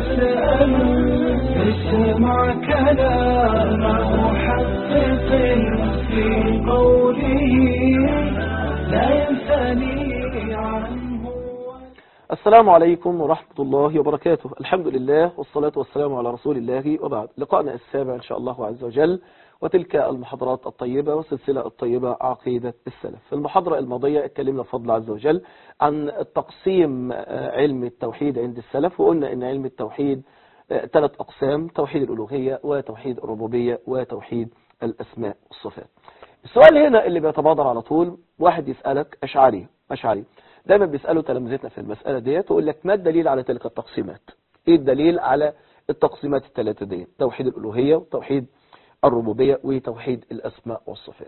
فاسأل اسمع كلام محقق في قوله لا ينثني عنه السلام عليكم ورحمة الله وبركاته الحمد لله والصلاة والسلام على رسول الله وبعد لقاءنا السابع إن شاء الله عز وجل وتلك المحاضرات الطيبة والسلسلة الطيبة عقيدة السلف في المحاضرة الماضية اتكلمنا بفضل عز وجل عن تقسيم علم التوحيد عند السلف وقلنا ان علم التوحيد ثلاث أقسام توحيد الألوهية وتوحيد الربوبية وتوحيد الأسماء والصفات السؤال هنا اللي بيتبادر على طول واحد يسألك أشعري أشعري دايما بيسألوا تلامذتنا في المسألة ديت ويقول لك ما الدليل على تلك التقسيمات ايه الدليل على التقسيمات الثلاثة دي توحيد الألوهية وتوحيد الربوبية وتوحيد الأسماء والصفات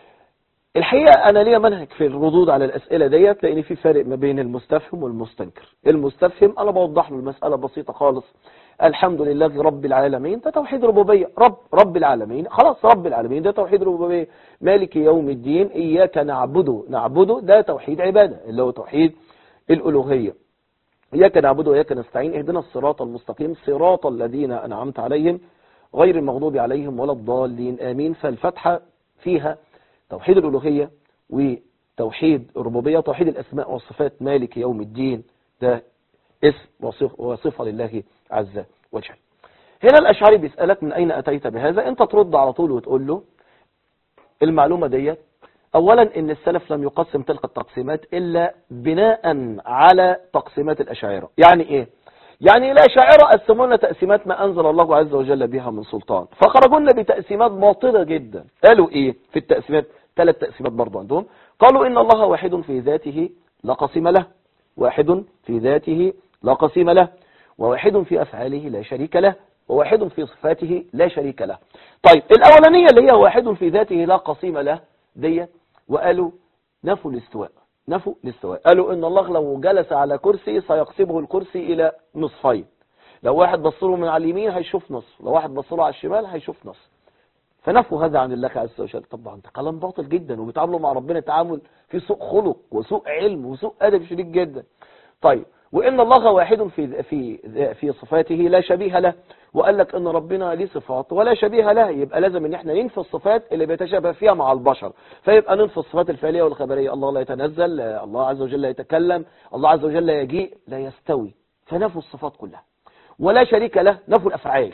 الحقيقة أنا ليا منهج في الردود على الأسئلة ديت لأن في فرق ما بين المستفهم والمستنكر المستفهم أنا بوضح له المسألة بسيطة خالص الحمد لله رب العالمين ده توحيد ربوبية رب رب العالمين خلاص رب العالمين ده توحيد ربوبية مالك يوم الدين إياك نعبده نعبده ده توحيد عبادة اللي هو توحيد الألوهية إياك نعبده وإياك نستعين اهدنا الصراط المستقيم صراط الذين أنعمت عليهم غير المغضوب عليهم ولا الضالين آمين فالفتحة فيها توحيد الألوهية وتوحيد الربوبية وتوحيد الأسماء والصفات مالك يوم الدين ده اسم وصفة لله عز وجل هنا الأشعري بيسألك من أين أتيت بهذا أنت ترد على طول وتقول له المعلومة ديت أولا إن السلف لم يقسم تلك التقسيمات إلا بناء على تقسيمات الأشاعرة يعني إيه يعني الأشاعرة قسموا لنا تقسيمات ما أنزل الله عز وجل بها من سلطان فخرجوا لنا بتقسيمات باطلة جدا قالوا إيه في التقسيمات ثلاث تقسيمات برضو عندهم قالوا إن الله واحد في ذاته لا قسيم له واحد في ذاته لا قسيم له وواحد في أفعاله لا شريك له وواحد في صفاته لا شريك له طيب الأولانية اللي هي واحد في ذاته لا قسيم له ديت وقالوا نفوا الاستواء نفوا الاستواء قالوا ان الله لو جلس على كرسي سيقسمه الكرسي الى نصفين لو واحد بصره من على اليمين هيشوف نصف لو واحد بصره على الشمال هيشوف نصف فنفوا هذا عن الله عز وجل طبعا ده كلام باطل جدا وبيتعاملوا مع ربنا تعامل في سوء خلق وسوء علم وسوء ادب شديد جدا طيب وان الله واحد في في في صفاته لا شبيه له وقال لك ان ربنا ليه صفات ولا شبيه له يبقى لازم ان احنا ننفي الصفات اللي بيتشابه فيها مع البشر فيبقى ننفي الصفات الفعليه والخبريه الله لا يتنزل الله عز وجل لا يتكلم الله عز وجل لا يجيء لا يستوي فنفوا الصفات كلها ولا شريك له نفوا الافعال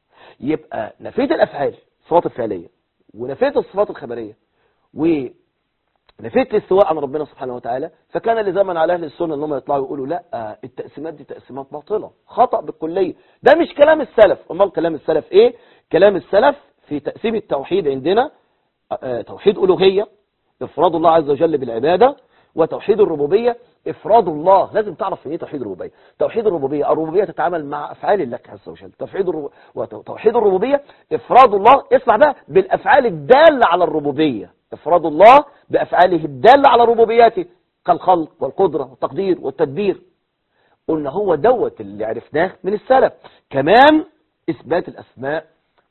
يبقى نفيت الافعال الصفات الفعليه ونفيت الصفات الخبريه و نفيت الاستواء عن ربنا سبحانه وتعالى فكان لزاما على اهل السنه ان هم يطلعوا يقولوا لا التقسيمات دي تقسيمات باطله خطا بالكليه ده مش كلام السلف امال كلام السلف ايه كلام السلف في تقسيم التوحيد عندنا توحيد الوهيه افراد الله عز وجل بالعباده وتوحيد الربوبيه افراد الله لازم تعرف ايه توحيد الربوبيه توحيد الربوبيه الربوبيه تتعامل مع افعال الله عز وجل توحيد الرب... وتوحيد الربوبيه افراد الله اسمع بقى بالافعال الداله على الربوبيه افراد الله بافعاله الداله على ربوبيته كالخلق والقدره والتقدير والتدبير قلنا هو دوت اللي عرفناه من السلف كمان اثبات الاسماء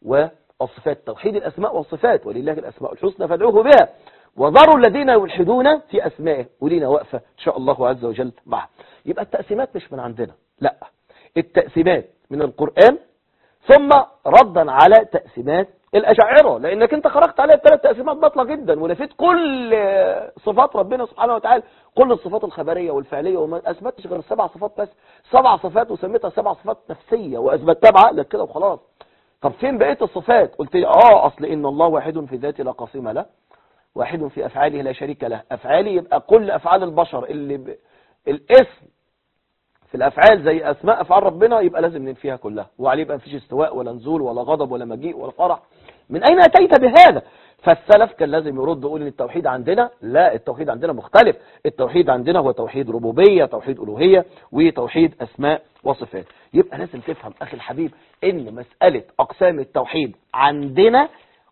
والصفات توحيد الاسماء والصفات ولله الاسماء الحسنى فادعوه بها وذروا الذين يلحدون في أسمائه ولينا وقفة إن شاء الله عز وجل معها يبقى التقسيمات مش من عندنا لا التقسيمات من القرآن ثم ردا على تقسيمات الأشاعرة لأنك أنت خرجت عليها الثلاث تقسيمات باطلة جدا ونفيت كل صفات ربنا سبحانه وتعالى كل الصفات الخبرية والفعلية وما أثبتش غير السبع صفات بس سبع صفات وسميتها سبع صفات نفسية وأثبتها بعقلك كده وخلاص طب فين بقية الصفات قلت لي اه أصل إن الله واحد في ذاته لا قسيم له واحد في أفعاله لا شريك له أفعالي يبقى كل أفعال البشر اللي ب... الاسم في الأفعال زي أسماء أفعال ربنا يبقى لازم ننفيها كلها وعليه يبقى مفيش استواء ولا نزول ولا غضب ولا مجيء ولا فرح من أين أتيت بهذا فالسلف كان لازم يرد يقول ان التوحيد عندنا لا التوحيد عندنا مختلف التوحيد عندنا هو توحيد ربوبية توحيد ألوهية وتوحيد أسماء وصفات يبقى لازم تفهم أخي الحبيب ان مسألة أقسام التوحيد عندنا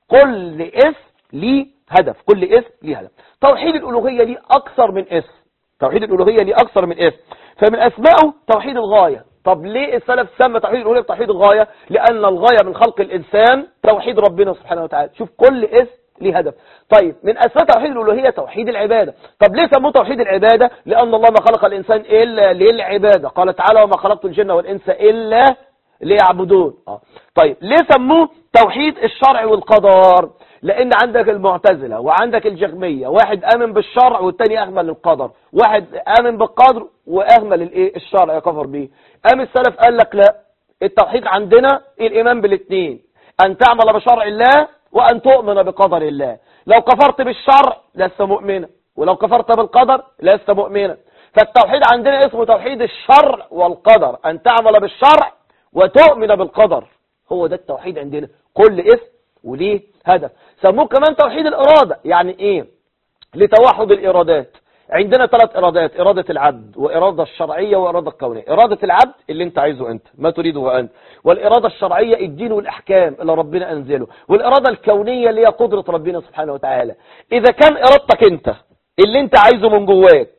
كل اسم ليه هدف كل اسم ليه هدف توحيد الألوهية ليه أكثر من اسم توحيد الألوهية ليه أكثر من اسم فمن أسمائه توحيد الغاية طب ليه السلف سمى توحيد الألوهية بتوحيد الغاية لأن الغاية من خلق الإنسان توحيد ربنا سبحانه وتعالى شوف كل اسم ليه هدف طيب من أسماء توحيد الألوهية توحيد العبادة طب ليه سموه توحيد العبادة لأن الله ما خلق الإنسان إلا للعبادة قال تعالى وما خلقت الجن والإنس إلا ليعبدون آه. طيب ليه سموه توحيد الشرع والقدر لان عندك المعتزلة وعندك الجهمية واحد امن بالشرع والتاني اهمل القدر واحد امن بالقدر واهمل الايه الشرع كفر به قام السلف قال لك لا التوحيد عندنا الايمان بالاثنين ان تعمل بشرع الله وان تؤمن بقدر الله لو كفرت بالشرع لست مؤمنا ولو كفرت بالقدر لست مؤمنا فالتوحيد عندنا اسمه توحيد الشرع والقدر ان تعمل بالشرع وتؤمن بالقدر هو ده التوحيد عندنا كل اسم وليه هدف سموه كمان توحيد الإرادة يعني إيه لتوحد الإرادات عندنا ثلاث إرادات إرادة العبد وإرادة الشرعية وإرادة الكونية إرادة العبد اللي أنت عايزه أنت ما تريده أنت والإرادة الشرعية الدين والأحكام اللي ربنا أنزله والإرادة الكونية اللي هي قدرة ربنا سبحانه وتعالى إذا كان إرادتك أنت اللي أنت عايزه من جواك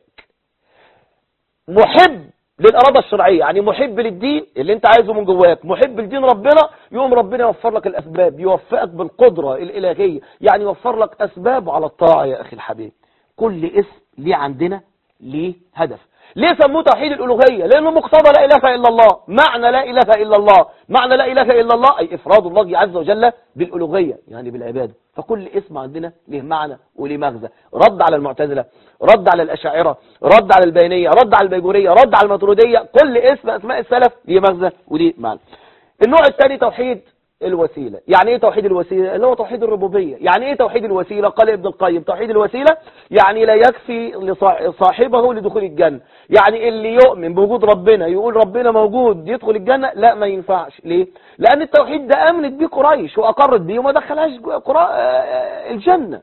محب للإرادة الشرعية يعني محب للدين اللي انت عايزه من جواك محب لدين ربنا يقوم ربنا يوفر لك الأسباب يوفقك بالقدرة الإلهية يعني يوفر لك أسباب على الطاعة يا أخي الحبيب كل اسم ليه عندنا ليه هدف ليه سموه توحيد الألوهية لأنه مقتضى لا إله إلا الله معنى لا إله إلا الله معنى لا إله إلا الله أي إفراد الله عز وجل بالألوهية يعني بالعبادة فكل اسم عندنا له معنى وليه مغزى رد على المعتزلة رد على الأشاعرة رد على البينية رد على البيجورية رد على الماترودية كل اسم أسماء السلف ليه مغزى وليه معنى النوع الثاني توحيد الوسيلة يعني ايه توحيد الوسيلة اللي هو توحيد الربوبية يعني ايه توحيد الوسيلة قال ابن القيم توحيد الوسيلة يعني لا يكفي لصاحبه لدخول الجنة يعني اللي يؤمن بوجود ربنا يقول ربنا موجود يدخل الجنة لا ما ينفعش ليه لان التوحيد ده امنت بيه قريش واقرت بيه وما دخلهاش الجنة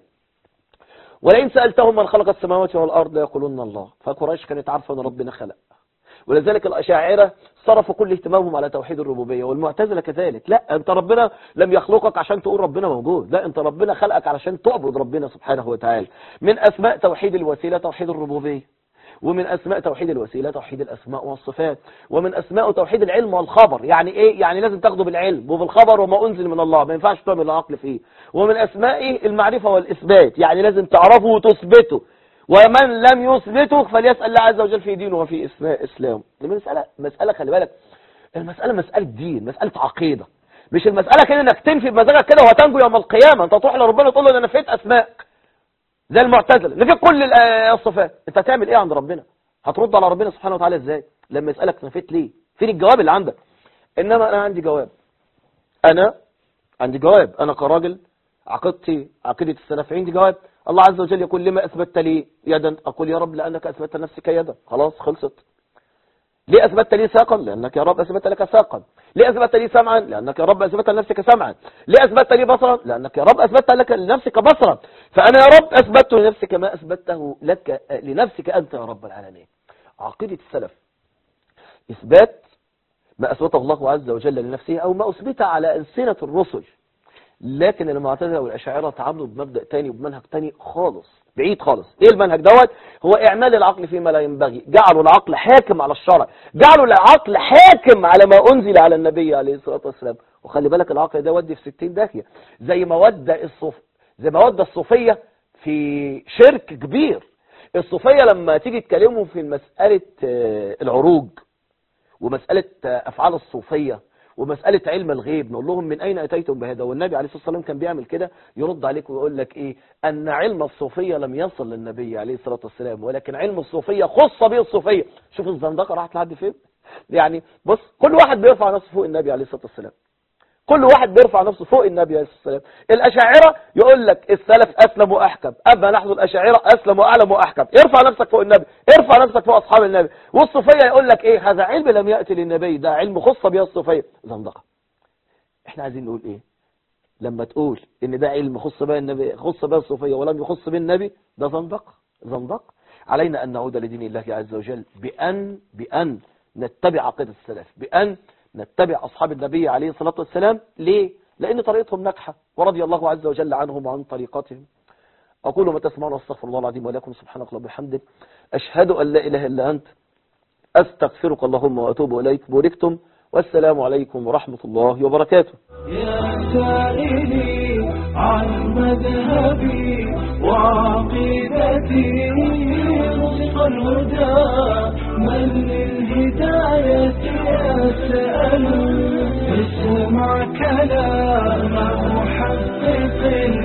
ولئن سألتهم من خلق السماوات والأرض يقولون الله فقريش كانت عارفة ان ربنا خلق ولذلك الأشاعرة صرفوا كل اهتمامهم على توحيد الربوبية والمعتزلة كذلك لا انت ربنا لم يخلقك عشان تقول ربنا موجود لا انت ربنا خلقك علشان تعبد ربنا سبحانه وتعالى من أسماء توحيد الوسيلة توحيد الربوبية ومن أسماء توحيد الوسيلة توحيد الأسماء والصفات ومن أسماء توحيد العلم والخبر يعني إيه يعني لازم تاخده بالعلم وبالخبر وما أنزل من الله ما ينفعش تعمل العقل فيه ومن أسمائه المعرفة والإثبات يعني لازم تعرفه وتثبته ومن لم يثبته فليسأل الله عز وجل في دينه وفي اسماء إسلامه دي مسألة مسألة خلي بالك المسألة مسألة دين مسألة عقيدة مش المسألة كده انك تنفي بمزاجك كده وهتنجو يوم القيامة انت تروح لربنا تقول له انا نفيت اسمائك زي المعتزله نفيت كل الصفات انت هتعمل ايه عند ربنا هترد على ربنا سبحانه وتعالى ازاي لما يسألك نفيت ليه فين الجواب اللي عندك انما انا عندي جواب انا عندي جواب انا كراجل عقيدتي عقيدة السلف عندي جواب الله عز وجل يقول لما أثبتت لي يدا أقول يا رب لأنك أثبتت لنفسك يدا خلاص خلصت ليه أثبتت لي ساقا لأنك يا رب أثبت لك ساقا ليه أثبتت لي سمعا لأنك يا رب أثبت لنفسك سمعا ليه أثبتت لي بصرا لأنك يا رب أثبتت لك لنفسك بصرا فأنا يا رب أثبت لنفسك ما أثبته لك لنفسك أنت يا رب العالمين عقيدة السلف إثبات ما أثبته الله عز وجل لنفسه أو ما أثبت على ألسنة الرسل لكن المعتزله والاشاعره تعاملوا بمبدا تاني وبمنهج تاني خالص بعيد خالص ايه المنهج دوت هو اعمال العقل فيما لا ينبغي جعلوا العقل حاكم على الشرع جعلوا العقل حاكم على ما انزل على النبي عليه الصلاه والسلام وخلي بالك العقل ده ودي في 60 داهيه زي ما ودى الصوف زي ما ودى الصوفيه في شرك كبير الصوفيه لما تيجي تكلمهم في مساله العروج ومساله افعال الصوفيه ومسألة علم الغيب نقول لهم من أين أتيتم بهذا والنبي عليه الصلاة والسلام كان بيعمل كده يرد عليك ويقول لك إيه أن علم الصوفية لم يصل للنبي عليه الصلاة والسلام ولكن علم الصوفية خص به الصوفية شوف الزندقة راحت لحد فين يعني بص كل واحد بيرفع نفسه فوق النبي عليه الصلاة والسلام كل واحد بيرفع نفسه فوق النبي عليه الصلاة والسلام الأشاعرة يقول لك السلف أسلم وأحكم أما نحن الأشاعرة أسلم وأعلم وأحكم ارفع نفسك فوق النبي ارفع نفسك فوق أصحاب النبي والصوفية يقول لك إيه هذا علم لم يأتي للنبي ده علم خص به الصوفية زندقة احنا عايزين نقول ايه لما تقول ان ده علم خص به النبي خص به الصوفيه ولم يخص به النبي ده زندق زندق علينا ان نعود لدين الله عز وجل بان بان نتبع عقيده السلف بان نتبع اصحاب النبي عليه الصلاه والسلام ليه لان طريقتهم ناجحه ورضي الله عز وجل عنهم وعن طريقتهم اقول ما تسمعون استغفر الله العظيم ولكم سبحانك اللهم وبحمدك اشهد ان لا اله الا انت استغفرك اللهم واتوب اليك بوركتم والسلام عليكم ورحمة الله وبركاته يا سائلي عن مذهبي وعقيدتي رزق الهدى من للهداية يسأل اسمع كلام محقق